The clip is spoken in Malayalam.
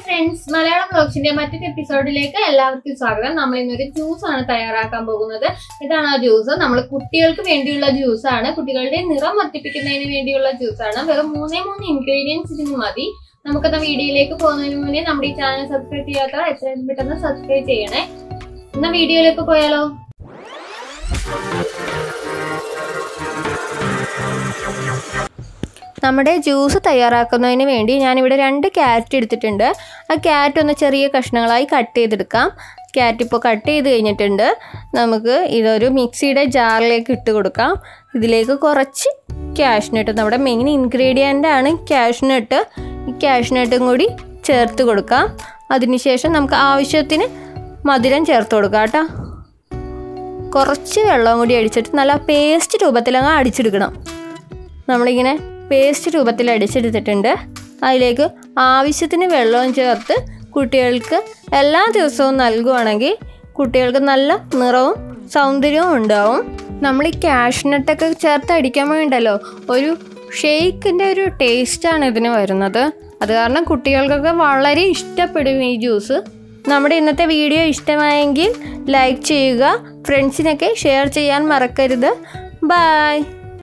ഫ്രണ്ട്സ് മലയാളം ബ്ലോഗ്സിന്റെ മറ്റൊരു എപ്പിസോഡിലേക്ക് എല്ലാവർക്കും സ്വാഗതം നമ്മൾ ഇന്നൊരു ജ്യൂസ് ആണ് തയ്യാറാക്കാൻ പോകുന്നത് ഇതാണ് ആ ജ്യൂസ് നമ്മൾ കുട്ടികൾക്ക് വേണ്ടിയുള്ള ജ്യൂസ് ആണ് കുട്ടികളുടെ നിറം വർദ്ധിപ്പിക്കുന്നതിന് വേണ്ടിയുള്ള ജ്യൂസ് ആണ് വെറും മൂന്നേ മൂന്ന് ഇൻഗ്രീഡിയൻസ് ഇതിന് മതി നമുക്കത് വീഡിയോയിലേക്ക് പോകുന്നതിന് മുന്നേ നമ്മുടെ ഈ ചാനൽ സബ്സ്ക്രൈബ് ചെയ്യാത്തവർ എത്രയും പെട്ടെന്ന് സബ്സ്ക്രൈബ് ചെയ്യണേ എന്നാ വീഡിയോയിലേക്ക് പോയാലോ നമ്മുടെ ജ്യൂസ് തയ്യാറാക്കുന്നതിന് വേണ്ടി ഞാനിവിടെ രണ്ട് ക്യാരറ്റ് എടുത്തിട്ടുണ്ട് ആ ക്യാരറ്റ് ഒന്ന് ചെറിയ കഷ്ണങ്ങളായി കട്ട് ചെയ്തെടുക്കാം ക്യാരറ്റ് ഇപ്പോൾ കട്ട് ചെയ്ത് കഴിഞ്ഞിട്ടുണ്ട് നമുക്ക് ഇതൊരു മിക്സിയുടെ ജാറിലേക്ക് ഇട്ട് കൊടുക്കാം ഇതിലേക്ക് കുറച്ച് ക്യാഷ്നട്ട് നമ്മുടെ മെയിൻ ഇൻഗ്രീഡിയൻ്റ് ആണ് ക്യാഷ്നട്ട് ഈ ക്യാഷ്നട്ടും കൂടി ചേർത്ത് കൊടുക്കാം അതിനുശേഷം നമുക്ക് ആവശ്യത്തിന് മധുരം ചേർത്ത് കൊടുക്കാം കേട്ടോ കുറച്ച് വെള്ളം കൂടി അടിച്ചിട്ട് നല്ല പേസ്റ്റ് രൂപത്തിലങ്ങ് അടിച്ചെടുക്കണം നമ്മളിങ്ങനെ പേസ്റ്റ് രൂപത്തിൽ അടിച്ചെടുത്തിട്ടുണ്ട് അതിലേക്ക് ആവശ്യത്തിന് വെള്ളവും ചേർത്ത് കുട്ടികൾക്ക് എല്ലാ ദിവസവും നൽകുവാണെങ്കിൽ കുട്ടികൾക്ക് നല്ല നിറവും സൗന്ദര്യവും ഉണ്ടാവും നമ്മൾ ഈ കാഷ്നട്ടൊക്കെ ചേർത്ത് അടിക്കാൻ വേണ്ടല്ലോ ഒരു ഷെയ്ക്കിൻ്റെ ഒരു ടേസ്റ്റാണ് ഇതിന് വരുന്നത് അത് കാരണം കുട്ടികൾക്കൊക്കെ വളരെ ഇഷ്ടപ്പെടും ഈ ജ്യൂസ് നമ്മുടെ ഇന്നത്തെ വീഡിയോ ഇഷ്ടമായെങ്കിൽ ലൈക്ക് ചെയ്യുക ഫ്രണ്ട്സിനൊക്കെ ഷെയർ ചെയ്യാൻ മറക്കരുത് ബായ്